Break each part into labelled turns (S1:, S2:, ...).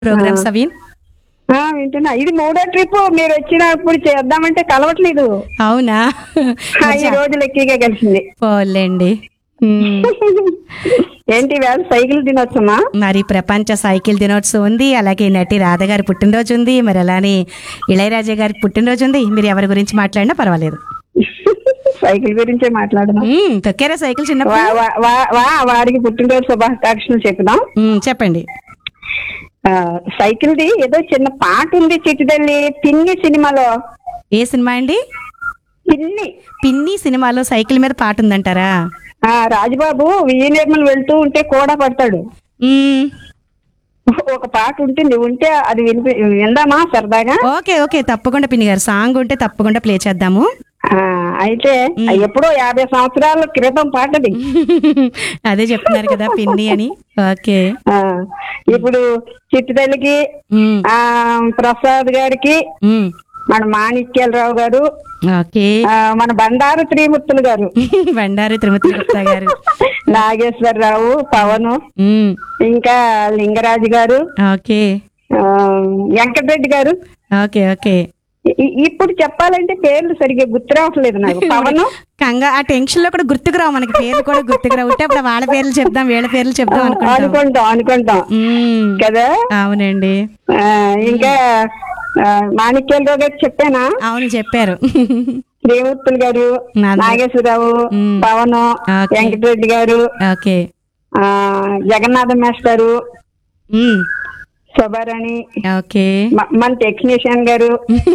S1: Programmes అవి
S2: ఆ, వింటున్నా ఇది మూడో ట్రిప్ మీరు వచ్చినప్పుడు చేద్దామంటే కలవట్లేదు
S1: అవునా
S2: ఆ, ఈ రోజు లక్కీగా కలిసింది
S1: పోలేండి ఉమ్.
S2: ఏంటి వేళ సైకిల్ తినొచ్చమ్మా
S1: మరి ప్రపంచ సైకిల్ దినోత్సవం ఉంది అలాగే నటి రాధ గారి పుట్టినరోజు ఉంది మరి అలానే ఇళయరాజా గారి పుట్టినరోజు ఉంది మీరు ఎవరి గురించి మాట్లాడినా పర్వాలేదు
S2: సైకిల్ గురించే మాట్లాడదాం
S1: ఉమ్, తొక్కారా సైకిల్ చిన్నప్పుడు
S2: వా- వా- వా- వా- వారికి పుట్టినరోజు శుభాకాంక్షలు చెప్పుదాం
S1: ఉమ్, చెప్పండి
S2: ఆ, సైకిల్ది ఏదో చిన్న పాట ఉంది చిట్టుదల్లి పిన్ని సినిమాలో
S1: ఏ సినిమా అండి
S2: పిన్ని
S1: పిన్ని సినిమాలో సైకిల్ మీద పాట ఉందంటారా
S2: ఆ రాజుబాబు విజయ నిర్మల్ వెళ్తూ ఉంటే కూడా పడతాడు
S1: ఉమ్,
S2: ఒక పాట ఉంటుంది ఉంటే అది వినిపి విందామా సరదాగా
S1: ఓకే ఓకే తప్పకుండా పిన్ని గారు సాంగ్ ఉంటే తప్పకుండా ప్లే చేద్దాము
S2: ఆ, అయితే ఎప్పుడో యాభై సంవత్సరాల క్రితం పాటది
S1: అదే చెప్తున్నారు కదా పిన్ని అని ఓకే
S2: ఆ, ఇప్పుడు చిట్టుతల్లికి
S1: ఉమ్,
S2: ఆ ప్రసాద్ గారికి
S1: ఉమ్,
S2: మన మాణిక్యాలరావు గారు
S1: ఓకే
S2: ఆ, మన బండారు త్రిమూర్తులు గారు
S1: బండారు తిరుమతి గుప్తా గారు
S2: నాగేశ్వరరావు పవన్
S1: ఉమ్,
S2: ఇంకా లింగరాజు గారు
S1: ఓకే
S2: ఆ, వెంకటరెడ్డి గారు
S1: ఓకే ఓకే
S2: ఇ- ఇప్పుడు చెప్పాలంటే పేర్లు సరిగ్గా గుర్తు రావట్లేదు నాకు పవన్
S1: కంగా ఆ టెన్షన్ లో కూడా గుర్తుకు రావు మనకి పేర్లు కూడా గుర్తుకు రావు ఉంటే అప్పుడు వాళ్ళ పేర్లు చెప్దాం వీళ్ళ పేర్లు చెప్దాం అనుకుంటాం
S2: అనుకుంటాం అనుకుంటాం
S1: ఉమ్,
S2: కదా
S1: అవునండి
S2: ఆ, ఇంకా ఆ, మాణిక్యాలరావు గారు చెప్పానా
S1: అవును చెప్పారు
S2: శ్రీమూర్తులు గారు
S1: నాన్న.
S2: నాగేశ్వరరావు
S1: మ్.
S2: పవన్
S1: ఓకే.
S2: వెంకటరెడ్డి గారు
S1: ఓకే
S2: ఆ జగన్నాథ మాస్టారు
S1: ఉమ్,
S2: శోభారాణి
S1: ఓకే
S2: మ- మన టెక్నీషియన్ గారు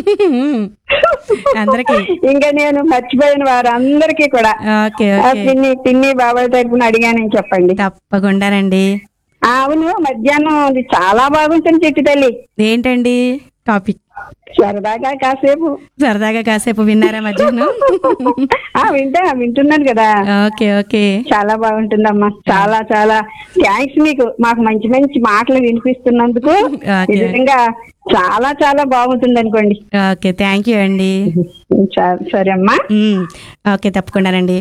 S1: అందరికి
S2: ఇంకా నేను మర్చిపోయిన వారందరికీ కూడా
S1: ఓకే
S2: ఆ,
S1: ఓకే
S2: పిన్ని పిన్ని బాబాయ్ తరపున అడిగానని చెప్పండి
S1: తప్పకుండానండి
S2: ఆ, అవును మధ్యాహ్నం అది చాలా బాగుంటుంది చిట్టి తల్లి
S1: ఏంటండి టాపిక్
S2: సరదాగా కాసేపు
S1: సరదాగా కాసేపు విన్నారా మధ్యాహ్నం
S2: ఆ వింటా వింటున్నాను కదా
S1: ఓకే ఓకే
S2: చాలా బాగుంటుందమ్మా చాలా చాలా థ్యాంక్స్ మీకు మాకు మంచి మంచి మాటలు వినిపిస్తున్నందుకు
S1: ఓకే.
S2: నిజంగా చాలా చాలా బాగుంటుంది అనుకోండి
S1: ఓకే థ్యాంక్ యూ అండి
S2: చా- సరే అమ్మా
S1: మ్మ్. ఓకే తప్పకుండానండి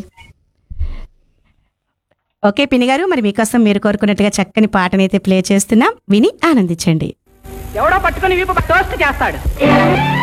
S1: ఓకే పిన్ని గారు మరి మీకోసం మీరు కోరుకున్నట్టుగా చక్కని పాటనైతే ప్లే చేస్తున్నాం విని ఆనందించండి
S3: ఎవడో పట్టుకుని వీపు టోస్ట్ చేస్తాడు